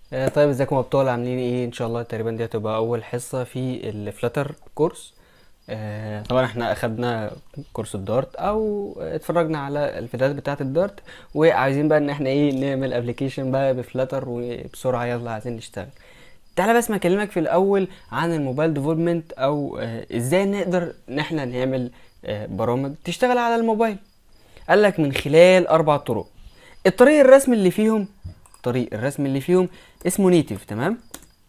آه، طيب ازيكم يا ابطال عاملين ايه ان شاء الله تقريبا دي هتبقى اول حصه في الفلاتر كورس آه، طبعا احنا اخدنا كورس الدارت او اتفرجنا على الفيديوهات بتاعه الدارت وعايزين بقى ان احنا ايه نعمل ابلكيشن بقى بفلاتر وبسرعه يلا عايزين نشتغل تعالى بس ما اكلمك في الاول عن الموبايل ديفلوبمنت او آه، ازاي نقدر ان احنا نعمل آه، برامج تشتغل على الموبايل قال لك من خلال اربع طرق الطريق الرسمي اللي فيهم الطريق الرسمي اللي فيهم اسمه نيتيف تمام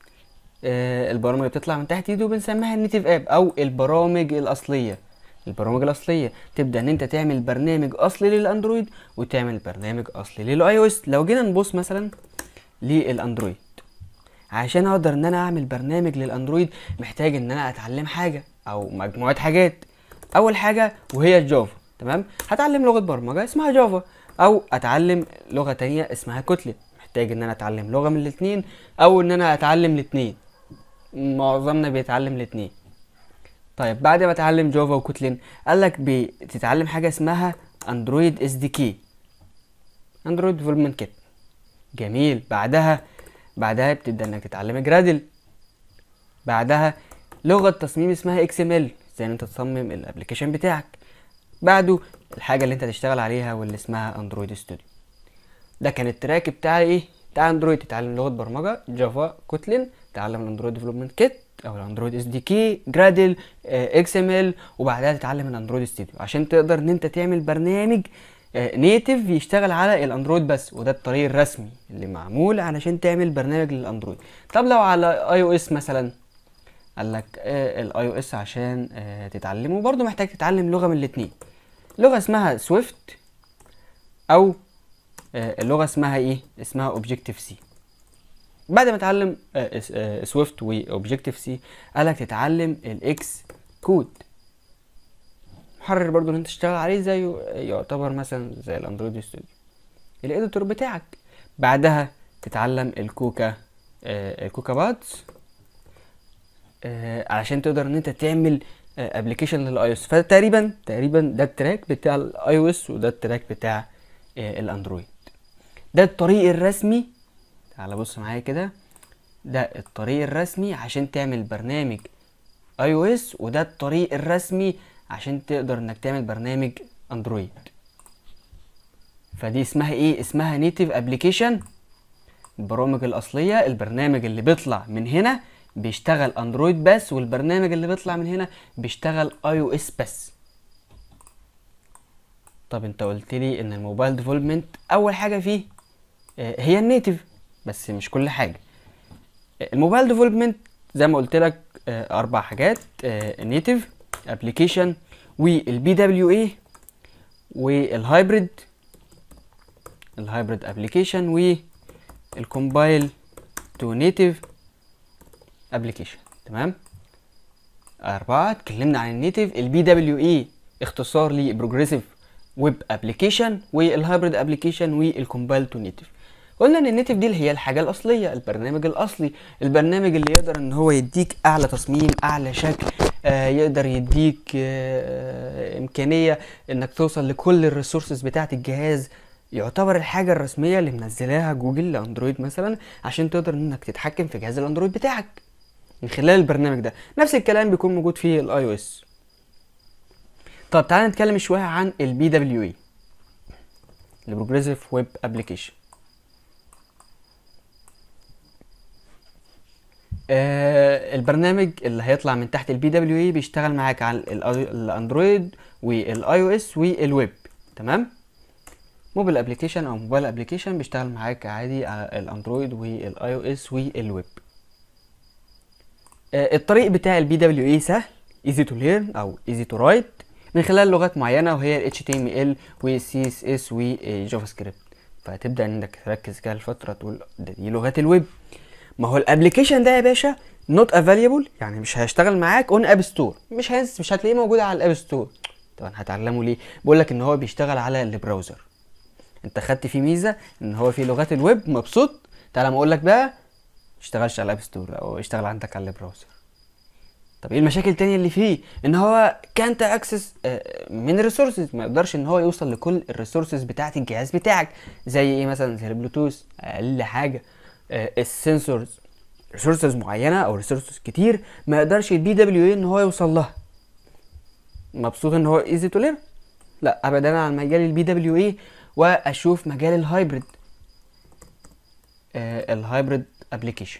آه البرامج اللي بتطلع من تحت ايده بنسميها النيتيف اب او البرامج الاصليه البرامج الاصليه تبدا ان انت تعمل برنامج اصلي للاندرويد وتعمل برنامج اصلي للاي او اس لو جينا نبص مثلا للاندرويد عشان اقدر ان انا اعمل برنامج للاندرويد محتاج ان انا اتعلم حاجه او مجموعه حاجات اول حاجه وهي الجافا تمام هتعلم لغه برمجه اسمها جافا او اتعلم لغه تانية اسمها كوتلين محتاج ان انا اتعلم لغه من الاتنين او ان انا اتعلم الاتنين معظمنا بيتعلم الاتنين طيب بعد ما اتعلم جافا وكوتلين قالك بتتعلم حاجه اسمها اندرويد اس دي كي اندرويد ديفلوبمنت كيت جميل بعدها بعدها بتبدا انك تتعلم جرادل بعدها لغه تصميم اسمها اكس ام ال ازاي انت تصمم الابلكيشن بتاعك بعده الحاجه اللي انت تشتغل عليها واللي اسمها اندرويد ستوديو ده كان التراك بتاع ايه بتاع اندرويد تتعلم لغه برمجه جافا كوتلين تتعلم الاندرويد ديفلوبمنت كيت او الاندرويد اس دي كي جرادل اكس ام ال وبعدها تتعلم الاندرويد ستوديو عشان تقدر ان انت تعمل برنامج نيتف يشتغل على الاندرويد بس وده الطريق الرسمي اللي معمول علشان تعمل برنامج للاندرويد طب لو على اي او اس مثلا قال لك الاي او اس عشان آه تتعلمه برضه محتاج تتعلم لغه من الاتنين لغه اسمها سويفت او آه اللغه اسمها ايه اسمها اوبجكتيف سي بعد ما تتعلم سويفت واوبجكتيف سي قالك تتعلم الاكس كود محرر برضو اللي انت تشتغل عليه زيه يعتبر مثلا زي الاندرويد ستوديو الاديتور بتاعك بعدها تتعلم الكوكا آه الكوكا باتس آه علشان تقدر ان انت تعمل ابلكيشن للاي او اس فتقريبا تقريبا ده التراك بتاع الاي او اس وده التراك بتاع آه الاندرويد ده الطريق الرسمي تعال بص معايا كده ده الطريق الرسمي عشان تعمل برنامج اي او اس وده الطريق الرسمي عشان تقدر انك تعمل برنامج اندرويد فدي اسمها ايه اسمها نيتيف ابلكيشن البرامج الاصليه البرنامج اللي بيطلع من هنا بيشتغل اندرويد بس والبرنامج اللي بيطلع من هنا بيشتغل اي او اس بس طب انت قلت لي ان الموبايل ديفلوبمنت اول حاجه فيه هي النيتيف بس مش كل حاجه الموبايل ديفلوبمنت زي ما قلت لك اربع حاجات نيتيف ابلكيشن والبي دبليو اي والهايبريد الهايبريد ابلكيشن والكومبايل تو نيتيف ابلكيشن تمام أربعة اتكلمنا عن النيتيف البي دبليو اي اختصار لبروجريسيف ويب ابلكيشن والهايبريد ابلكيشن والكومبايل تو نيتيف قلنا ان النيتف دي اللي هي الحاجه الاصليه البرنامج الاصلي البرنامج اللي يقدر ان هو يديك اعلى تصميم اعلى شكل آه يقدر يديك آه امكانيه انك توصل لكل الريسورسز بتاعه الجهاز يعتبر الحاجه الرسميه اللي منزلاها جوجل لاندرويد مثلا عشان تقدر انك تتحكم في جهاز الاندرويد بتاعك من خلال البرنامج ده نفس الكلام بيكون موجود في الاي او اس طب تعالى نتكلم شويه عن البي دبليو اي البروجريسيف ويب ابلكيشن آه البرنامج اللي هيطلع من تحت البي دبليو اي بيشتغل معاك على الاندرويد والاي او اس والويب تمام موبايل ابلكيشن او موبايل ابلكيشن بيشتغل معاك عادي على الاندرويد والاي او اس والويب آه الطريق بتاع البي دبليو اي سهل ايزي تو ليرن او ايزي تو رايت من خلال لغات معينه وهي ال HTML وال CSS وجافا سكريبت فهتبدا انك تركز كده الفتره تقول ده دي لغات الويب ما هو الابلكيشن ده يا باشا نوت افيلبل يعني مش هيشتغل معاك اون اب ستور مش هينس مش هتلاقيه موجود على الاب ستور طبعا هتعلمه ليه بقول لك ان هو بيشتغل على البراوزر انت خدت فيه ميزه ان هو في لغات الويب مبسوط تعالى ما اقول لك بقى اشتغلش على الاب ستور او اشتغل عندك على البراوزر طب ايه المشاكل التانية اللي فيه ان هو كانت اكسس من الريسورسز ما يقدرش ان هو يوصل لكل الريسورسز بتاعه الجهاز بتاعك زي ايه مثلا زي البلوتوث اقل حاجه السنسورز ريسورسز معينه او ريسورسز كتير ما يقدرش البي دبليو اي ان هو يوصل لها مبسوط ان هو ايزي تو ليرن لا ابعد انا عن مجال البي دبليو اي واشوف مجال الهايبريد آه الهايبريد ابلكيشن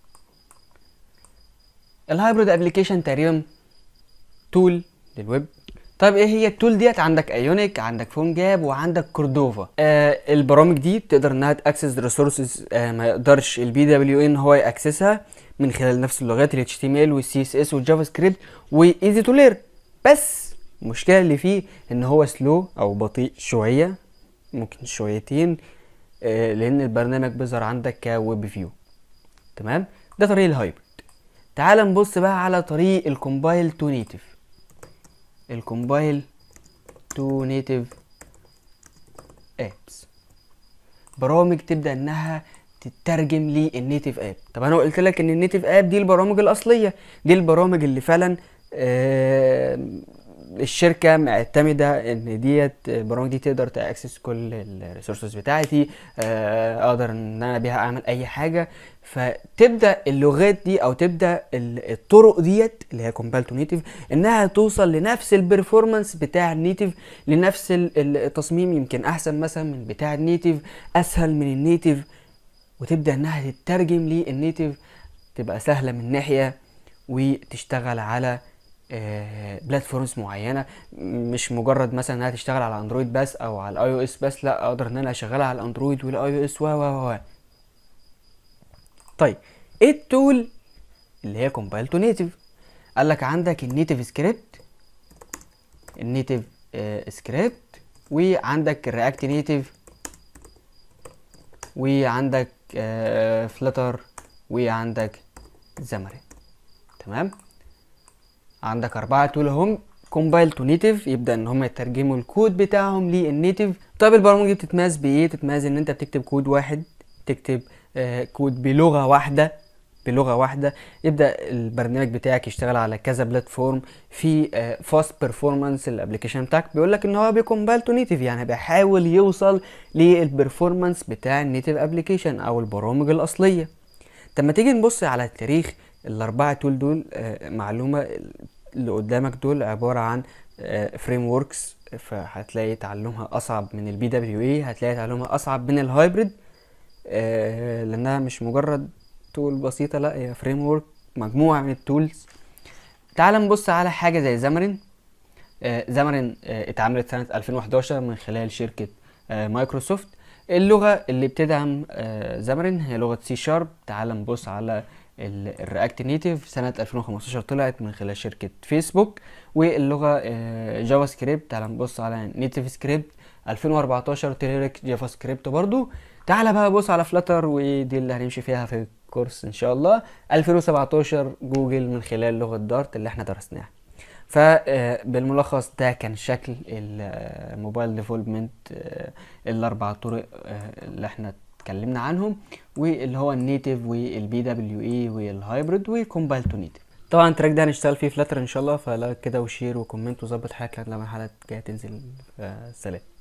الهايبريد ابلكيشن تقريبا تول للويب طيب ايه هي التول ديت عندك ايونيك عندك فون جاب وعندك كوردوفا آه البرامج دي تقدر انها تاكسس ريسورسز آه ما يقدرش البي دبليو ان هو ياكسسها من خلال نفس اللغات ال HTML والسي اس اس والجافا سكريبت وايزي تو لير بس المشكله اللي فيه ان هو سلو او بطيء شويه ممكن شويتين آه لان البرنامج بيظهر عندك كويب فيو تمام ده طريق الهايبرد تعال نبص بقى على طريق الكومبايل تو نيتف الكومبايل تو نيتف ابس برامج تبدا انها تترجم للنيتف اب طب انا قلت لك ان النيتف اب دي البرامج الاصليه دي البرامج اللي فعلا آه الشركه معتمده ان ديت البرامج دي تقدر تاكسس كل الريسورسز بتاعتي آه اقدر ان انا بيها اعمل اي حاجه فتبدا اللغات دي او تبدا الطرق ديت اللي هي كومبايل تو نيتف انها توصل لنفس البرفورمانس بتاع النيتف لنفس التصميم يمكن احسن مثلا من بتاع النيتف اسهل من النيتف وتبدا انها تترجم للنيتف تبقى سهله من ناحيه وتشتغل على بلاتفورمز معينه مش مجرد مثلا انها تشتغل على اندرويد بس او على الاي او اس بس لا اقدر ان انا اشغلها على الاندرويد والاي او اس و و و طيب ايه التول اللي هي كومبايل تو نيتف قال لك عندك النيتف سكريبت النيتف سكريبت وعندك الرياكت نيتف وعندك فلتر وعندك زمرين تمام عندك أربعة تول هم كومبايل تو نيتف يبدا ان هم يترجموا الكود بتاعهم للنيتف طب البرامج دي بتتميز بايه تتميز ان انت بتكتب كود واحد تكتب آه كود بلغه واحده بلغه واحده يبدا البرنامج بتاعك يشتغل على كذا بلاتفورم في فاست بيرفورمانس الابلكيشن بتاعك بيقول لك ان هو بيكومبايل تو نيتف يعني بيحاول يوصل للبرفورمانس بتاع النيتف ابلكيشن او البرامج الاصليه طب ما تيجي نبص على التاريخ الاربعه تول دول آه معلومه اللي قدامك دول عباره عن فريم وركس فهتلاقي تعلمها اصعب من البي دبليو اي هتلاقي تعلمها اصعب من الهايبريد آه لانها مش مجرد تول بسيطه لا هي فريم ورك مجموعه من التولز تعال نبص على حاجه زي زامرين آه زامرين آه اتعملت سنه 2011 من خلال شركه آه مايكروسوفت اللغه اللي بتدعم آه زامرين هي لغه سي شارب تعال نبص على الرياكت نيتف سنة 2015 طلعت من خلال شركة فيسبوك واللغة جافا سكريبت تعال نبص على نيتف سكريبت 2014 تريرك جافا سكريبت برضو تعال بقى بص على فلاتر ودي اللي هنمشي فيها في الكورس ان شاء الله 2017 جوجل من خلال لغة دارت اللي احنا درسناها فبالملخص ده كان شكل الموبايل ديفلوبمنت الاربع طرق اللي احنا اتكلمنا عنهم واللي هو النيتف والبي دبليو اي والهايبريد والكومبايل تو نيتف طبعا التراك ده هنشتغل فيه فلاتر ان شاء الله فلا كده وشير وكومنت وظبط حالك لما الحلقه الجايه تنزل سلام